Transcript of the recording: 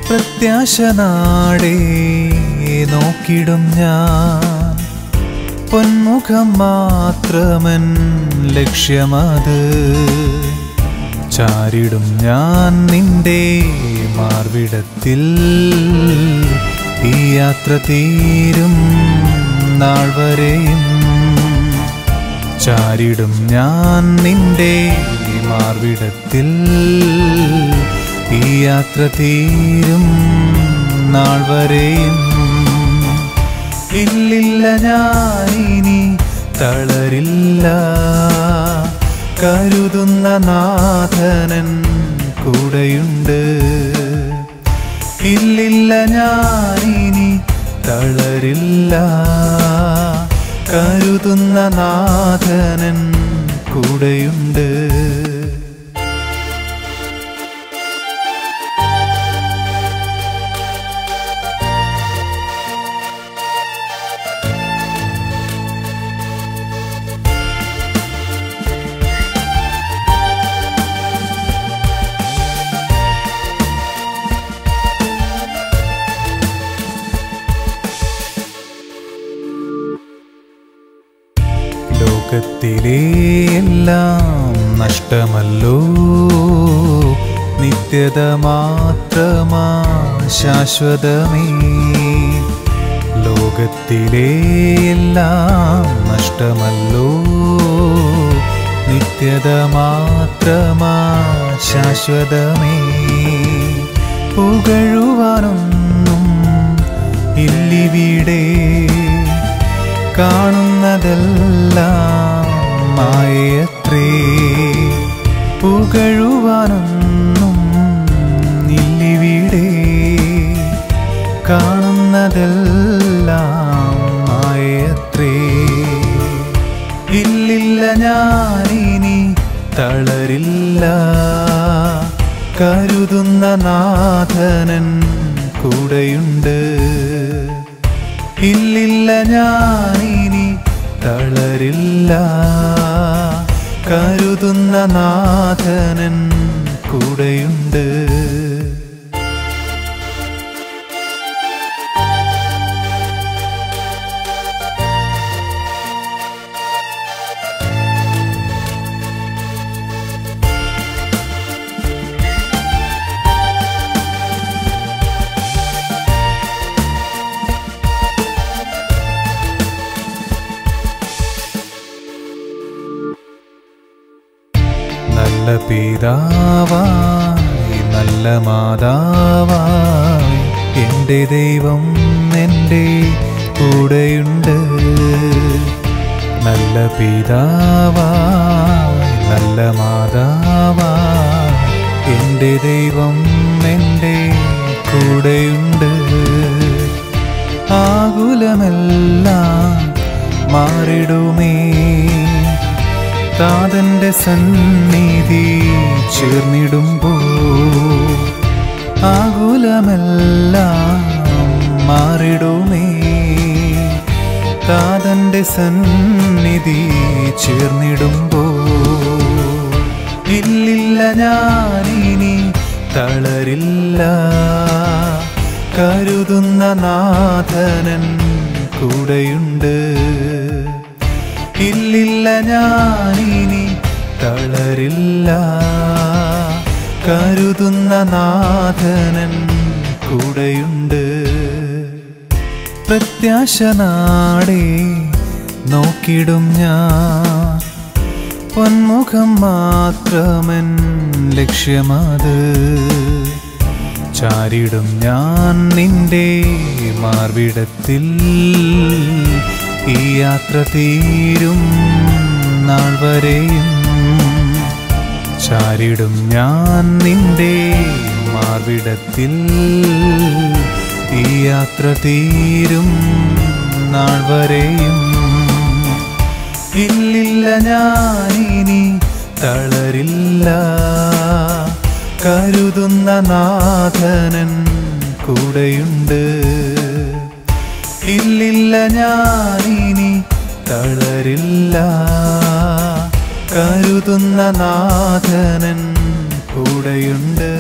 പ്രത്യാശ നാടേ നോക്കിടും ഞാൻ പൊന്മുഖം മാത്രമൻ ലക്ഷ്യമത് ചാരിടും ഞാൻ നിന്റെ മാർവിടത്തിൽ ഈ യാത്ര തീരും നാൾ വരെയും ചാരിടും ഞാൻ നിന്റെ മാർവിടത്തിൽ ഈ യാത്ര തീരും നാൾ വരെയും ഇല്ലില്ല ഞാനിനി തളരില്ല കരുതുന്ന നാഥനൻ കൂടെയുണ്ട് ഇല്ലില്ല ഞാനിനി തളരില്ല കരുതുന്ന നാഥനൻ കൂടെയുണ്ട് ലോകത്തിലെ എല്ലാം നഷ്ടമല്ലോ നിത്യത മാത്രമാ ശാശ്വതമേ ലോകത്തിലെ എല്ലാം നഷ്ടമല്ലോ നിത്യത മാത്രമാ ശാശ്വതമേ പുകഴുവാനൊന്നും ഇല്ലിവിടെ കാണുന്നതെല്ലാം മായത്രേ പുകഴുവാനൊന്നും ഇല്ലിവിടെ കാണുന്നതെല്ലാം മായത്രേ ഇല്ലില്ല ഞാനിനി തളരില്ല കരുതുന്ന നാഥനൻ കൂടെയുണ്ട് ഇല്ലില്ല ഞാനിനി തളരില്ല കരുതുന്ന നാഥനൻ കൂടെയുണ്ട് നല്ല പിതാവായി നല്ല മാതാവായി എൻ്റെ ദൈവം എൻ്റെ കൂടെയുണ്ട് നല്ല പിതാവായി നല്ല മാതാവായി എൻ്റെ ദൈവം എൻ്റെ കൂടെയുണ്ട് ആകുലമെല്ലാം മാറിടുമേ താതന്റെ സന്നിധി ചേർന്നിടുമ്പോ ആകുലമെല്ലാം മാറിടുമേ താതന്റെ സന്നിധി ചേർന്നിടുമ്പോ ഇല്ലില്ല ഞാനിനി തളരില്ല കരുതുന്ന നാഥനൻ കൂടെയുണ്ട് ഇല്ലില്ല ഞാനിനി തളരില്ല കരുതുന്ന നാഥനൻ കൂടെയുണ്ട് പ്രത്യാശ നാടേ നോക്കിടും ഞാൻ പൊന്മുഖം മാത്രമൻ ലക്ഷ്യമത് ചാരിടും ഞാൻ നിന്റെ മാർവിടത്തിൽ ഈ യാത്ര തീരും നാൾ വരെയും ചാരിടും ഞാൻ നിന്റെ മാർവിടത്തിൽ ഈ യാത്ര തീരും നാൾ വരെയും ഇല്ലില്ല ഞാനിനി തളരില്ല കരുതുന്ന നാഥനൻ കൂടെയുണ്ട് ഇല്ലില്ല ഞാനിനി തളരില്ല കരുതുന്ന നാഥനൻ കൂടെയുണ്ട്